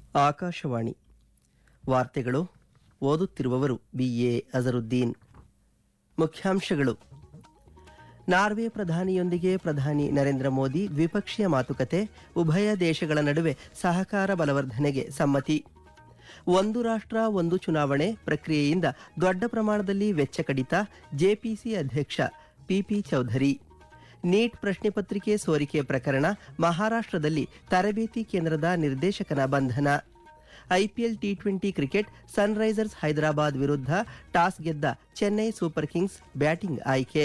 ಆಕಾಶವಾಣಿ ವಾರ್ತೆಗಳು ಓದುತ್ತಿರುವವರು ಬಿಎ ಅಜರುದ್ದೀನ್ ಮುಖ್ಯಾಂಶಗಳು ನಾರ್ವೆ ಪ್ರಧಾನಿಯೊಂದಿಗೆ ಪ್ರಧಾನಿ ನರೇಂದ್ರ ಮೋದಿ ದ್ವಿಪಕ್ಷೀಯ ಮಾತುಕತೆ ಉಭಯ ದೇಶಗಳ ನಡುವೆ ಸಹಕಾರ ಬಲವರ್ಧನೆಗೆ ಸಮ್ಮತಿ ಒಂದು ರಾಷ್ಟ್ರ ಒಂದು ಚುನಾವಣೆ ಪ್ರಕ್ರಿಯೆಯಿಂದ ದೊಡ್ಡ ಪ್ರಮಾಣದಲ್ಲಿ ವೆಚ್ಚ ಕಡಿತ ಜೆಪಿಸಿ ಅಧ್ಯಕ್ಷ ಪಿಪಿ ಚೌಧರಿ ನೀಟ್ ಪ್ರಶ್ನೆ ಪತ್ರಿಕೆ ಸೋರಿಕೆ ಪ್ರಕರಣ ಮಹಾರಾಷ್ಟ್ರದಲ್ಲಿ ತರಬೇತಿ ಕೇಂದ್ರದ ನಿರ್ದೇಶಕನ ಬಂಧನ IPL T twenty cricket Sunrisers Hyderabad ವಿರುದ್ಧ ಟಾಸ್ ಗೆದ್ದ ಚೆನ್ನೈ ಸೂಪರ್ ಕಿಂಗ್ಸ್ ಬ್ಯಾಟಿಂಗ್ ಆಯ್ಕೆ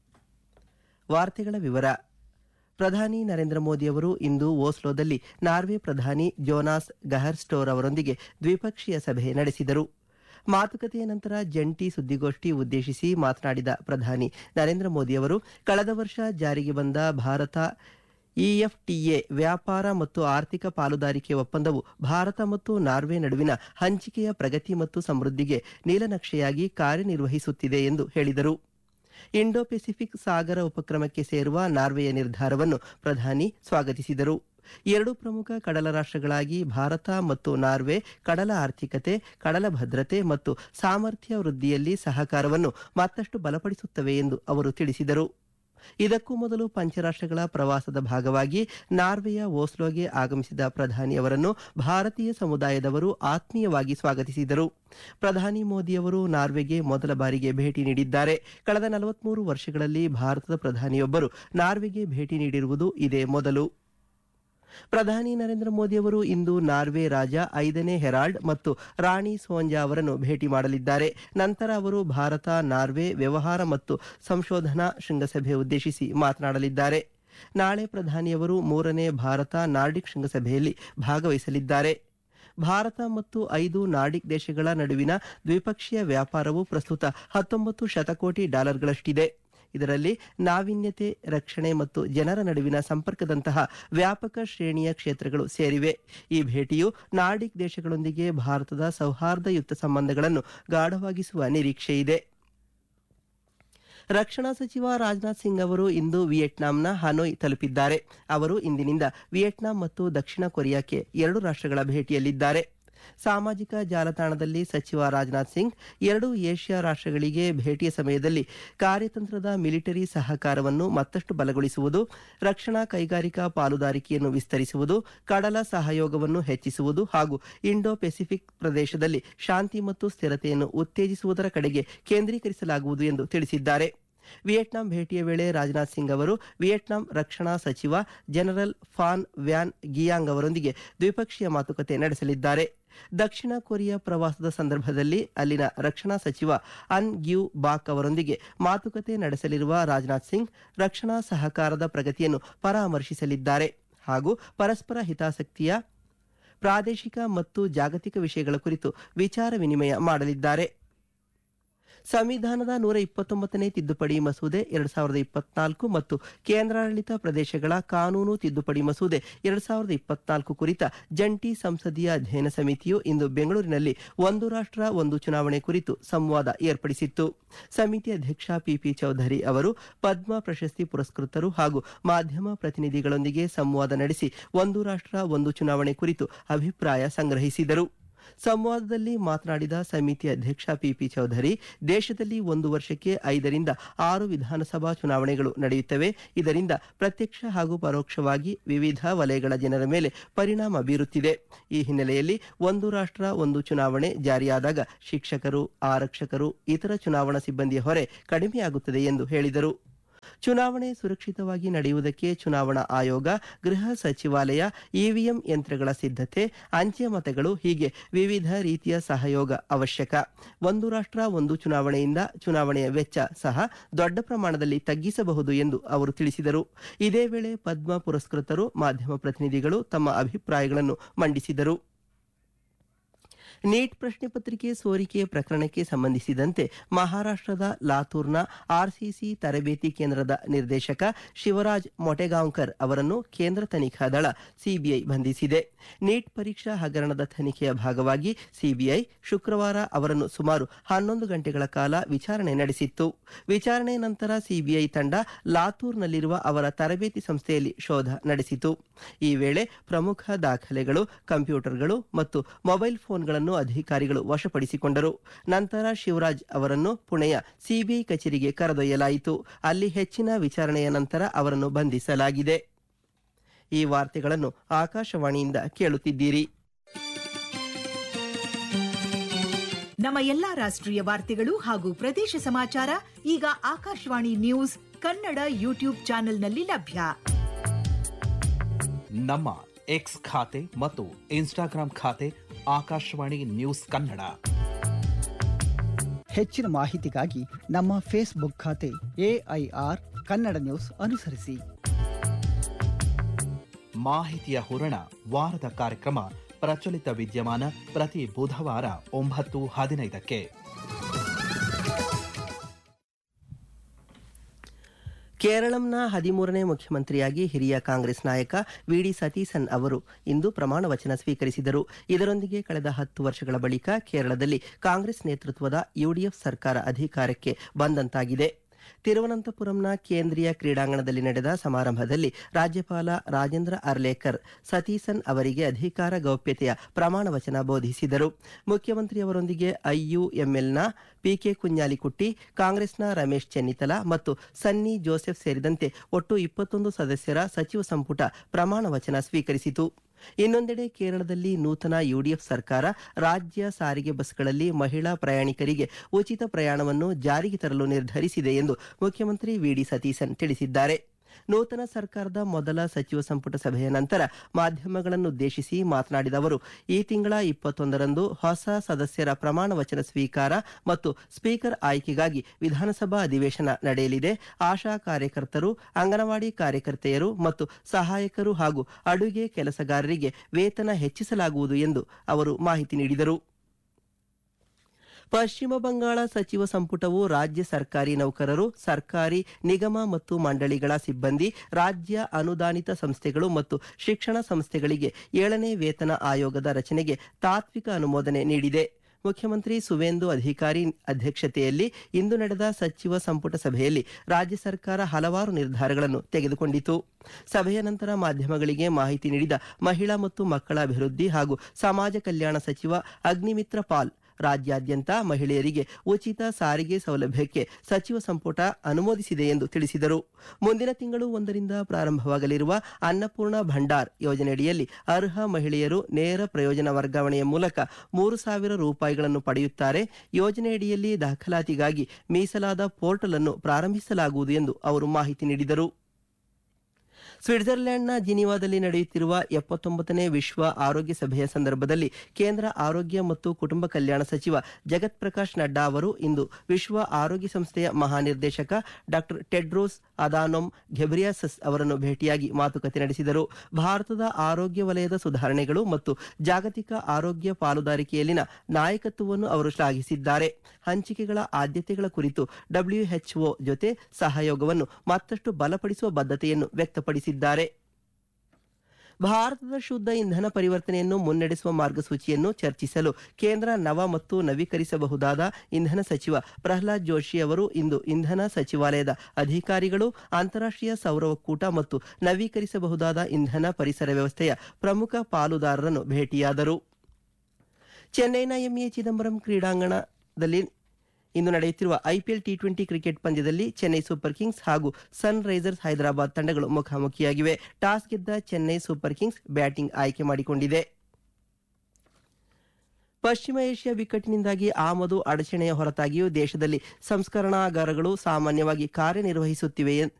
ವಾರ್ತೆಗಳ ವಿವರ ಪ್ರಧಾನಿ ನರೇಂದ್ರ ಮೋದಿ ಅವರು ಇಂದು ಓಸ್ಲೋದಲ್ಲಿ ನಾರ್ವೆ ಪ್ರಧಾನಿ ಜೋನಾಸ್ ಗಹರ್ಸ್ಟೋರ್ ಅವರೊಂದಿಗೆ ದ್ವಿಪಕ್ಷೀಯ ಸಭೆ ನಡೆಸಿದರು ಮಾತುಕತೆಯ ನಂತರ ಜಂಟಿ ಸುದ್ದಿಗೋಷ್ಠಿ ಉದ್ದೇಶಿಸಿ ಮಾತನಾಡಿದ ಪ್ರಧಾನಿ ನರೇಂದ್ರ ಮೋದಿ ಅವರು ಕಳೆದ ವರ್ಷ ಜಾರಿಗೆ ಬಂದ ಭಾರತ ಇಎಫ್ಟಿಎ ವ್ಯಾಪಾರ ಮತ್ತು ಆರ್ಥಿಕ ಪಾಲುದಾರಿಕೆ ಒಪ್ಪಂದವು ಭಾರತ ಮತ್ತು ನಾರ್ವೆ ನಡುವಿನ ಹಂಚಿಕೆಯ ಪ್ರಗತಿ ಮತ್ತು ಸಮೃದ್ಧಿಗೆ ನೀಲನಕ್ಷೆಯಾಗಿ ಕಾರ್ಯನಿರ್ವಹಿಸುತ್ತಿದೆ ಎಂದು ಹೇಳಿದರು ಇಂಡೋ ಪೆಸಿಫಿಕ್ ಸಾಗರ ಉಪಕ್ರಮಕ್ಕೆ ಸೇರುವ ನಾರ್ವೆಯ ನಿರ್ಧಾರವನ್ನು ಪ್ರಧಾನಿ ಸ್ವಾಗತಿಸಿದರು ಎರಡು ಪ್ರಮುಖ ಕಡಲ ರಾಷ್ಟ್ರಗಳಾಗಿ ಭಾರತ ಮತ್ತು ನಾರ್ವೆ ಕಡಲ ಆರ್ಥಿಕತೆ ಕಡಲ ಭದ್ರತೆ ಮತ್ತು ಸಾಮರ್ಥ್ಯ ವೃದ್ಧಿಯಲ್ಲಿ ಸಹಕಾರವನ್ನು ಮತ್ತಷ್ಟು ಬಲಪಡಿಸುತ್ತವೆ ಎಂದು ಅವರು ತಿಳಿಸಿದರು ಇದಕ್ಕೂ ಮೊದಲು ಪಂಚರಾಷ್ಟ್ರಗಳ ಪ್ರವಾಸದ ಭಾಗವಾಗಿ ನಾರ್ವೆಯ ಓಸ್ಲೋಗೆ ಆಗಮಿಸಿದ ಪ್ರಧಾನಿ ಅವರನ್ನು ಭಾರತೀಯ ಸಮುದಾಯದವರು ಆತ್ಮೀಯವಾಗಿ ಸ್ವಾಗತಿಸಿದರು ಪ್ರಧಾನಿ ಮೋದಿ ಅವರು ನಾರ್ವೆಗೆ ಮೊದಲ ಬಾರಿಗೆ ಭೇಟಿ ನೀಡಿದ್ದಾರೆ ಕಳೆದ ನಲವತ್ಮೂರು ವರ್ಷಗಳಲ್ಲಿ ಭಾರತದ ಪ್ರಧಾನಿಯೊಬ್ಬರು ನಾರ್ವೆಗೆ ಭೇಟಿ ನೀಡಿರುವುದು ಇದೇ ಮೊದಲು ಪ್ರಧಾನಿ ನರೇಂದ್ರ ಮೋದಿ ಅವರು ಇಂದು ನಾರ್ವೆ ರಾಜ ಐದನೇ ಹೆರಾಲ್ಡ್ ಮತ್ತು ರಾಣಿ ಸೋಂಜಾ ಅವರನ್ನು ಭೇಟಿ ಮಾಡಲಿದ್ದಾರೆ ನಂತರ ಅವರು ಭಾರತ ನಾರ್ವೆ ವ್ಯವಹಾರ ಮತ್ತು ಸಂಶೋಧನಾ ಶೃಂಗಸಭೆ ಉದ್ದೇಶಿಸಿ ಮಾತನಾಡಲಿದ್ದಾರೆ ನಾಳೆ ಪ್ರಧಾನಿಯವರು ಮೂರನೇ ಭಾರತ ನಾರ್ಡಿಕ್ ಶೃಂಗಸಭೆಯಲ್ಲಿ ಭಾಗವಹಿಸಲಿದ್ದಾರೆ ಭಾರತ ಮತ್ತು ಐದು ನಾರ್ಡಿಕ್ ದೇಶಗಳ ನಡುವಿನ ದ್ವಿಪಕ್ಷೀಯ ವ್ಯಾಪಾರವು ಪ್ರಸ್ತುತ ಹತ್ತೊಂಬತ್ತು ಶತಕೋಟಿ ಡಾಲರ್ಗಳಷ್ಟಿದೆ ಇದರಲ್ಲಿ ನಾವೀನ್ಯತೆ ರಕ್ಷಣೆ ಮತ್ತು ಜನರ ನಡುವಿನ ಸಂಪರ್ಕದಂತಹ ವ್ಯಾಪಕ ಶ್ರೇಣಿಯ ಕ್ಷೇತ್ರಗಳು ಸೇರಿವೆ ಈ ಭೇಟಿಯು ನಾರ್ಡಿಕ್ ದೇಶಗಳೊಂದಿಗೆ ಭಾರತದ ಸೌಹಾರ್ದಯುತ ಸಂಬಂಧಗಳನ್ನು ಗಾಢವಾಗಿಸುವ ನಿರೀಕ್ಷೆಯಿದೆ ರಕ್ಷಣಾ ಸಚಿವ ರಾಜನಾಥ್ ಸಿಂಗ್ ಅವರು ಇಂದು ವಿಯೆಟ್ನಾಂನ ಹನೋಯ್ ತಲುಪಿದ್ದಾರೆ ಅವರು ಇಂದಿನಿಂದ ವಿಯೆಟ್ನಾಂ ಮತ್ತು ದಕ್ಷಿಣ ಕೊರಿಯಾಕ್ಕೆ ಎರಡು ರಾಷ್ಟ್ರಗಳ ಭೇಟಿಯಲ್ಲಿದ್ದಾರೆ ಸಾಮಾಜಿಕ ಜಾಲತಾಣದಲ್ಲಿ ಸಚಿವ ರಾಜನಾಥ್ ಸಿಂಗ್ ಎರಡು ಏಷ್ಯಾ ರಾಷ್ಟ್ರಗಳಿಗೆ ಭೇಟಿಯ ಸಮಯದಲ್ಲಿ ಕಾರ್ಯತಂತ್ರದ ಮಿಲಿಟರಿ ಸಹಕಾರವನ್ನು ಮತ್ತಷ್ಟು ಬಲಗೊಳಿಸುವುದು ರಕ್ಷಣಾ ಕೈಗಾರಿಕಾ ಪಾಲುದಾರಿಕೆಯನ್ನು ವಿಸ್ತರಿಸುವುದು ಕಡಲ ಸಹಯೋಗವನ್ನು ಹೆಚ್ಚಿಸುವುದು ಹಾಗೂ ಇಂಡೋ ಪೆಸಿಫಿಕ್ ಪ್ರದೇಶದಲ್ಲಿ ಶಾಂತಿ ಮತ್ತು ಸ್ಥಿರತೆಯನ್ನು ಉತ್ತೇಜಿಸುವುದರ ಕಡೆಗೆ ಕೇಂದ್ರೀಕರಿಸಲಾಗುವುದು ಎಂದು ತಿಳಿಸಿದ್ದಾರೆ ವಿಯೆಟ್ನಾಂ ಭೇಟಿಯ ವೇಳೆ ರಾಜನಾಥ್ ಸಿಂಗ್ ಅವರು ವಿಯೆಟ್ನಾಂ ರಕ್ಷಣಾ ಸಚಿವ ಜನರಲ್ ಫಾನ್ ವ್ಯಾನ್ ಗಿಯಾಂಗ್ ಅವರೊಂದಿಗೆ ದ್ವಿಪಕ್ಷೀಯ ಮಾತುಕತೆ ನಡೆಸಲಿದ್ದಾರೆ ದಕ್ಷಿಣ ಕೊರಿಯಾ ಪ್ರವಾಸದ ಸಂದರ್ಭದಲ್ಲಿ ಅಲ್ಲಿನ ರಕ್ಷಣಾ ಸಚಿವ ಅನ್ ಗ್ಯೂ ಬಾಕ್ ಅವರೊಂದಿಗೆ ಮಾತುಕತೆ ನಡೆಸಲಿರುವ ರಾಜನಾಥ್ ಸಿಂಗ್ ರಕ್ಷಣಾ ಸಹಕಾರದ ಪ್ರಗತಿಯನ್ನು ಪರಾಮರ್ಶಿಸಲಿದ್ದಾರೆ ಹಾಗೂ ಪರಸ್ಪರ ಹಿತಾಸಕ್ತಿಯ ಪ್ರಾದೇಶಿಕ ಮತ್ತು ಜಾಗತಿಕ ವಿಷಯಗಳ ಕುರಿತು ವಿಚಾರ ವಿನಿಮಯ ಮಾಡಲಿದ್ದಾರೆ ಸಂವಿಧಾನದ ನೂರ ಇಪ್ಪತ್ತೊಂಬತ್ತನೇ ತಿದ್ದುಪಡಿ ಮಸೂದೆ ಎರಡ್ ಸಾವಿರದ ಇಪ್ಪತ್ನಾಲ್ಕು ಮತ್ತು ಕೇಂದ್ರಾಡಳಿತ ಪ್ರದೇಶಗಳ ಕಾನೂನು ತಿದ್ದುಪಡಿ ಮಸೂದೆ ಎರಡ್ ಸಾವಿರದ ಇಪ್ಪತ್ನಾಲ್ಕು ಕುರಿತ ಜಂಟಿ ಸಂಸದೀಯ ಅಧ್ಯಯನ ಸಮಿತಿಯು ಇಂದು ಬೆಂಗಳೂರಿನಲ್ಲಿ ಒಂದು ರಾಷ್ಟ್ರ ಒಂದು ಚುನಾವಣೆ ಕುರಿತು ಸಂವಾದ ಏರ್ಪಡಿಸಿತ್ತು ಸಮಿತಿ ಅಧ್ಯಕ್ಷ ಪಿಪಿ ಚೌಧರಿ ಅವರು ಪದ್ಮ ಪ್ರಶಸ್ತಿ ಪುರಸ್ಕೃತರು ಹಾಗೂ ಮಾಧ್ಯಮ ಪ್ರತಿನಿಧಿಗಳೊಂದಿಗೆ ಸಂವಾದ ನಡೆಸಿ ಒಂದು ರಾಷ್ಟ್ರ ಒಂದು ಚುನಾವಣೆ ಕುರಿತು ಅಭಿಪ್ರಾಯ ಸಂಗ್ರಹಿಸಿದರು ಸಂವಾದದಲ್ಲಿ ಮಾತನಾಡಿದ ಸಮಿತಿ ಅಧ್ಯಕ್ಷ ಪಿಪಿ ಚೌಧರಿ ದೇಶದಲ್ಲಿ ಒಂದು ವರ್ಷಕ್ಕೆ ಐದರಿಂದ ಆರು ವಿಧಾನಸಭಾ ಚುನಾವಣೆಗಳು ನಡೆಯುತ್ತವೆ ಇದರಿಂದ ಪ್ರತ್ಯಕ್ಷ ಹಾಗೂ ಪರೋಕ್ಷವಾಗಿ ವಿವಿಧ ವಲಯಗಳ ಜನರ ಮೇಲೆ ಪರಿಣಾಮ ಬೀರುತ್ತಿದೆ ಈ ಹಿನ್ನೆಲೆಯಲ್ಲಿ ಒಂದು ರಾಷ್ಟ್ರ ಒಂದು ಚುನಾವಣೆ ಜಾರಿಯಾದಾಗ ಶಿಕ್ಷಕರು ಆರಕ್ಷಕರು ಇತರ ಚುನಾವಣಾ ಸಿಬ್ಬಂದಿಯ ಹೊರೆ ಕಡಿಮೆಯಾಗುತ್ತದೆ ಎಂದು ಹೇಳಿದರು ಚುನಾವಣೆ ಸುರಕ್ಷಿತವಾಗಿ ನಡೆಯುವುದಕ್ಕೆ ಚುನಾವಣಾ ಆಯೋಗ ಗೃಹ ಸಚಿವಾಲಯ ಇವಿಎಂ ಯಂತ್ರಗಳ ಸಿದ್ಧತೆ ಅಂಚೆ ಮತಗಳು ಹೀಗೆ ವಿವಿಧ ರೀತಿಯ ಸಹಯೋಗ ಅವಶ್ಯಕ ಒಂದು ರಾಷ್ಟ್ರ ಒಂದು ಚುನಾವಣೆಯಿಂದ ಚುನಾವಣೆಯ ವೆಚ್ಚ ಸಹ ದೊಡ್ಡ ಪ್ರಮಾಣದಲ್ಲಿ ತಗ್ಗಿಸಬಹುದು ಎಂದು ಅವರು ತಿಳಿಸಿದರು ಇದೇ ವೇಳೆ ಪದ್ಮ ಪುರಸ್ಕೃತರು ಮಾಧ್ಯಮ ಪ್ರತಿನಿಧಿಗಳು ತಮ್ಮ ಅಭಿಪ್ರಾಯಗಳನ್ನು ಮಂಡಿಸಿದರು ನೀಟ್ ಪ್ರಶ್ನೆ ಪತ್ರಿಕೆ ಸೋರಿಕೆ ಪ್ರಕರಣಕ್ಕೆ ಸಂಬಂಧಿಸಿದಂತೆ ಮಹಾರಾಷ್ಟ್ರದ ಲಾತೂರ್ನ ಆರ್ಸಿಸಿ ತರಬೇತಿ ಕೇಂದ್ರದ ನಿರ್ದೇಶಕ ಶಿವರಾಜ್ ಮೊಟೆಗಾಂವ್ಕರ್ ಅವರನ್ನು ಕೇಂದ್ರ ತನಿಖಾ ದಳ ಸಿಬಿಐ ಬಂಧಿಸಿದೆ ನೀಟ್ ಪರೀಕ್ಷಾ ಹಗರಣದ ತನಿಖೆಯ ಭಾಗವಾಗಿ ಸಿಬಿಐ ಶುಕ್ರವಾರ ಅವರನ್ನು ಸುಮಾರು ಹನ್ನೊಂದು ಗಂಟೆಗಳ ಕಾಲ ವಿಚಾರಣೆ ನಡೆಸಿತ್ತು ವಿಚಾರಣೆ ನಂತರ ಸಿಬಿಐ ತಂಡ ಲಾತೂರ್ನಲ್ಲಿರುವ ಅವರ ತರಬೇತಿ ಸಂಸ್ಥೆಯಲ್ಲಿ ಶೋಧ ನಡೆಸಿತು ಈ ವೇಳೆ ಪ್ರಮುಖ ದಾಖಲೆಗಳು ಕಂಪ್ಯೂಟರ್ಗಳು ಮತ್ತು ಮೊಬೈಲ್ ಫೋನ್ಗಳನ್ನು ಅಧಿಕಾರಿಗಳು ವಶಪಡಿಸಿಕೊಂಡರು ನಂತರ ಶಿವರಾಜ್ ಅವರನ್ನು ಪುಣೆಯ ಸಿಬಿಐ ಕಚೇರಿಗೆ ಕರೆದೊಯ್ಯಲಾಯಿತು ಅಲ್ಲಿ ಹೆಚ್ಚಿನ ವಿಚಾರಣೆಯ ನಂತರ ಅವರನ್ನು ಬಂಧಿಸಲಾಗಿದೆ ಈ ವಾರ್ತೆಗಳನ್ನು ಆಕಾಶವಾಣಿಯಿಂದ ಕೇಳುತ್ತಿದ್ದೀರಿ ನಮ್ಮ ಎಲ್ಲಾ ರಾಷ್ಟ್ರೀಯ ವಾರ್ತೆಗಳು ಹಾಗೂ ಪ್ರದೇಶ ಸಮಾಚಾರ ಈಗ ಆಕಾಶವಾಣಿ ನ್ಯೂಸ್ ಕನ್ನಡ ಯೂಟ್ಯೂಬ್ ಚಾನೆಲ್ನಲ್ಲಿ ಲಭ್ಯ ನಮ್ಮ ಎಕ್ಸ್ ಖಾತೆ ಮತ್ತು ಇನ್ಸ್ಟಾಗ್ರಾಂ ಖಾತೆ ಆಕಾಶವಾಣಿ ನ್ಯೂಸ್ ಕನ್ನಡ ಹೆಚ್ಚಿನ ಮಾಹಿತಿಗಾಗಿ ನಮ್ಮ ಫೇಸ್ಬುಕ್ ಖಾತೆ ಎಐಆರ್ ಕನ್ನಡ ನ್ಯೂಸ್ ಅನುಸರಿಸಿ ಮಾಹಿತಿಯ ಹೂರಣ ವಾರದ ಕಾರ್ಯಕ್ರಮ ಪ್ರಚಲಿತ ವಿದ್ಯಮಾನ ಪ್ರತಿ ಬುಧವಾರ ಒಂಬತ್ತು ಹದಿನೈದಕ್ಕೆ ಕೇರಳಂನ ಹದಿಮೂರನೇ ಮುಖ್ಯಮಂತ್ರಿಯಾಗಿ ಹಿರಿಯ ಕಾಂಗ್ರೆಸ್ ನಾಯಕ ವಿಡಿ ಸತೀಸನ್ ಅವರು ಇಂದು ಪ್ರಮಾಣ ವಚನ ಸ್ವೀಕರಿಸಿದರು ಇದರೊಂದಿಗೆ ಕಳೆದ ಹತ್ತು ವರ್ಷಗಳ ಬಳಿಕ ಕೇರಳದಲ್ಲಿ ಕಾಂಗ್ರೆಸ್ ನೇತೃತ್ವದ ಯುಡಿಎಫ್ ಸರ್ಕಾರ ಅಧಿಕಾರಕ್ಕೆ ಬಂದಂತಾಗಿದೆ ತಿರುವನಂತಪುರಂನ ಕೇಂದ್ರೀಯ ಕ್ರೀಡಾಂಗಣದಲ್ಲಿ ನಡೆದ ಸಮಾರಂಭದಲ್ಲಿ ರಾಜ್ಯಪಾಲ ರಾಜೇಂದ್ರ ಅರ್ಲೇಕರ್ ಸತೀಸನ್ ಅವರಿಗೆ ಅಧಿಕಾರ ಗೌಪ್ಯತೆಯ ಪ್ರಮಾಣ ವಚನ ಬೋಧಿಸಿದರು ಮುಖ್ಯಮಂತ್ರಿಯವರೊಂದಿಗೆ ಐಯುಎಂಎಲ್ನ ಪಿಕೆ ಕುഞ്ഞാಲಿಕುಟ್ಟಿ ಕಾಂಗ್ರೆಸ್ನ ರಮೇಶ್ ಚೆನ್ನಿತಲ ಮತ್ತು ಸನ್ನಿ ಜೋಸೆಫ್ ಸೇರಿದಂತೆ ಒಟ್ಟು ಇಪ್ಪತ್ತೊಂದು ಸದಸ್ಯರ ಸಚಿವ ಸಂಪುಟ ಪ್ರಮಾಣ ವಚನ ಸ್ವೀಕರಿಸಿತು ಇನ್ನೊಂದೆಡೆ ಕೇರಳದಲ್ಲಿ ನೂತನ ಯುಡಿಎಫ್ ಸರ್ಕಾರ ರಾಜ್ಯ ಸಾರಿಗೆ ಬಸ್ಗಳಲ್ಲಿ ಮಹಿಳಾ ಪ್ರಯಾಣಿಕರಿಗೆ ಉಚಿತ ಪ್ರಯಾಣವನ್ನು ಜಾರಿಗೆ ತರಲು ನಿರ್ಧರಿಸಿದೆ ಎಂದು ಮುಖ್ಯಮಂತ್ರಿ ವಿಡಿ ಸತೀಸನ್ ತಿಳಿಸಿದ್ದಾರೆ ನೂತನ ಸರ್ಕಾರದ ಮೊದಲ ಸಚಿವ ಸಂಪುಟ ಸಭೆಯ ನಂತರ ಮಾಧ್ಯಮಗಳನ್ನುದ್ದೇಶಿಸಿ ಮಾತನಾಡಿದ ಅವರು ಈ ತಿಂಗಳ ಇಪ್ಪತ್ತೊಂದರಂದು ಹೊಸ ಸದಸ್ಯರ ಪ್ರಮಾಣ ವಚನ ಸ್ವೀಕಾರ ಮತ್ತು ಸ್ಪೀಕರ್ ಆಯ್ಕೆಗಾಗಿ ವಿಧಾನಸಭಾ ಅಧಿವೇಶನ ನಡೆಯಲಿದೆ ಆಶಾ ಕಾರ್ಯಕರ್ತರು ಅಂಗನವಾಡಿ ಕಾರ್ಯಕರ್ತೆಯರು ಮತ್ತು ಸಹಾಯಕರು ಹಾಗೂ ಅಡುಗೆ ಕೆಲಸಗಾರರಿಗೆ ವೇತನ ಹೆಚ್ಚಿಸಲಾಗುವುದು ಎಂದು ಅವರು ಮಾಹಿತಿ ನೀಡಿದರು ಪಶ್ಚಿಮ ಬಂಗಾಳ ಸಚಿವ ಸಂಪುಟವು ರಾಜ್ಯ ಸರ್ಕಾರಿ ನೌಕರರು ಸರ್ಕಾರಿ ನಿಗಮ ಮತ್ತು ಮಂಡಳಿಗಳ ಸಿಬ್ಬಂದಿ ರಾಜ್ಯ ಅನುದಾನಿತ ಸಂಸ್ಥೆಗಳು ಮತ್ತು ಶಿಕ್ಷಣ ಸಂಸ್ಥೆಗಳಿಗೆ ಏಳನೇ ವೇತನ ಆಯೋಗದ ರಚನೆಗೆ ತಾತ್ವಿಕ ಅನುಮೋದನೆ ನೀಡಿದೆ ಮುಖ್ಯಮಂತ್ರಿ ಸುವೇಂದು ಅಧಿಕಾರಿ ಅಧ್ಯಕ್ಷತೆಯಲ್ಲಿ ಇಂದು ನಡೆದ ಸಚಿವ ಸಂಪುಟ ಸಭೆಯಲ್ಲಿ ರಾಜ್ಯ ಸರ್ಕಾರ ಹಲವಾರು ನಿರ್ಧಾರಗಳನ್ನು ತೆಗೆದುಕೊಂಡಿತು ಸಭೆಯ ನಂತರ ಮಾಧ್ಯಮಗಳಿಗೆ ಮಾಹಿತಿ ನೀಡಿದ ಮಹಿಳಾ ಮತ್ತು ಮಕ್ಕಳ ಅಭಿವೃದ್ಧಿ ಹಾಗೂ ಸಮಾಜ ಕಲ್ಯಾಣ ಸಚಿವ ಅಗ್ನಿಮಿತ್ರ ಪಾಲ್ ರಾಜ್ಯಾದ್ಯಂತ ಮಹಿಳೆಯರಿಗೆ ಉಚಿತ ಸಾರಿಗೆ ಸೌಲಭ್ಯಕ್ಕೆ ಸಚಿವ ಸಂಪುಟ ಅನುಮೋದಿಸಿದೆ ಎಂದು ತಿಳಿಸಿದರು ಮುಂದಿನ ತಿಂಗಳು ಒಂದರಿಂದ ಪ್ರಾರಂಭವಾಗಲಿರುವ ಅನ್ನಪೂರ್ಣ ಭಂಡಾರ್ ಯೋಜನೆಯಡಿಯಲ್ಲಿ ಅರ್ಹ ಮಹಿಳೆಯರು ನೇರ ಪ್ರಯೋಜನ ವರ್ಗಾವಣೆಯ ಮೂಲಕ ಮೂರು ಸಾವಿರ ರೂಪಾಯಿಗಳನ್ನು ಪಡೆಯುತ್ತಾರೆ ಯೋಜನೆಯಡಿಯಲ್ಲಿ ದಾಖಲಾತಿಗಾಗಿ ಮೀಸಲಾದ ಪೋರ್ಟಲ್ ಅನ್ನು ಪ್ರಾರಂಭಿಸಲಾಗುವುದು ಎಂದು ಅವರು ಮಾಹಿತಿ ನೀಡಿದರು ಸ್ವಿಟ್ಜರ್ಲೆಂಡ್ನ ಜಿನಿವಾದಲ್ಲಿ ನಡೆಯುತ್ತಿರುವ ಎಪ್ಪತ್ತೊಂಬತ್ತನೇ ವಿಶ್ವ ಆರೋಗ್ಯ ಸಭೆಯ ಸಂದರ್ಭದಲ್ಲಿ ಕೇಂದ್ರ ಆರೋಗ್ಯ ಮತ್ತು ಕುಟುಂಬ ಕಲ್ಯಾಣ ಸಚಿವ ಜಗತ್ ಪ್ರಕಾಶ್ ನಡ್ಡಾ ಅವರು ಇಂದು ವಿಶ್ವ ಆರೋಗ್ಯ ಸಂಸ್ಥೆಯ ಮಹಾನಿರ್ದೇಶಕ ಡಾ ಟೆಡ್ರೋಸ್ ಅದಾನೊಮ್ ಘೆಬ್ರಿಯಾಸಸ್ ಅವರನ್ನು ಭೇಟಿಯಾಗಿ ಮಾತುಕತೆ ನಡೆಸಿದರು ಭಾರತದ ಆರೋಗ್ಯ ವಲಯದ ಸುಧಾರಣೆಗಳು ಮತ್ತು ಜಾಗತಿಕ ಆರೋಗ್ಯ ಪಾಲುದಾರಿಕೆಯಲ್ಲಿನ ನಾಯಕತ್ವವನ್ನು ಅವರು ಶ್ಲಾಘಿಸಿದ್ದಾರೆ ಹಂಚಿಕೆಗಳ ಆದ್ಯತೆಗಳ ಕುರಿತು ಡಬ್ಲ್ಯೂಎಚ್ಒ ಜೊತೆ ಸಹಯೋಗವನ್ನು ಮತ್ತಷ್ಟು ಬಲಪಡಿಸುವ ಬದ್ಧತೆಯನ್ನು ವ್ಯಕ್ತಪಡಿಸಿದ್ದಾರೆ ಭಾರತದ ಶುದ್ಧ ಇಂಧನ ಪರಿವರ್ತನೆಯನ್ನು ಮುನ್ನಡೆಸುವ ಮಾರ್ಗಸೂಚಿಯನ್ನು ಚರ್ಚಿಸಲು ಕೇಂದ್ರ ನವ ಮತ್ತು ನವೀಕರಿಸಬಹುದಾದ ಇಂಧನ ಸಚಿವ ಪ್ರಹ್ಲಾದ್ ಜೋಶಿ ಅವರು ಇಂದು ಇಂಧನ ಸಚಿವಾಲಯದ ಅಧಿಕಾರಿಗಳು ಅಂತಾರಾಷ್ಟ್ರೀಯ ಸೌರ ಒಕ್ಕೂಟ ಮತ್ತು ನವೀಕರಿಸಬಹುದಾದ ಇಂಧನ ಪರಿಸರ ವ್ಯವಸ್ಥೆಯ ಪ್ರಮುಖ ಪಾಲುದಾರರನ್ನು ಭೇಟಿಯಾದರು ಚೆನ್ನೈನ ಎಂಎ ಚಿದಂಬರಂ ಕ್ರೀಡಾಂಗಣದಲ್ಲಿ ಇಂದು ನಡೆಯುತ್ತಿರುವ ಐಪಿಎಲ್ ಟಿ ಟ್ವೆಂಟಿ ಕ್ರಿಕೆಟ್ ಪಂದ್ಯದಲ್ಲಿ ಚೆನ್ನೈ ಸೂಪರ್ ಕಿಂಗ್ಸ್ ಹಾಗೂ ಸನ್ ರೈಸರ್ಸ್ ಹೈದರಾಬಾದ್ ತಂಡಗಳು ಮುಖಾಮುಖಿಯಾಗಿವೆ ಟಾಸ್ ಗೆದ್ದ ಚೆನ್ನೈ ಸೂಪರ್ ಕಿಂಗ್ಸ್ ಬ್ಯಾಟಿಂಗ್ ಆಯ್ಕೆ ಮಾಡಿಕೊಂಡಿದೆ ಪಶ್ಚಿಮ ಏಷ್ಯಾ ಬಿಕ್ಕಟ್ಟಿನಿಂದಾಗಿ ಆಮದು ಅಡಚಣೆಯ ಹೊರತಾಗಿಯೂ ದೇಶದಲ್ಲಿ ಸಂಸ್ಕರಣಾಗಾರಗಳು ಸಾಮಾನ್ಯವಾಗಿ ಕಾರ್ಯನಿರ್ವಹಿಸುತ್ತಿವೆ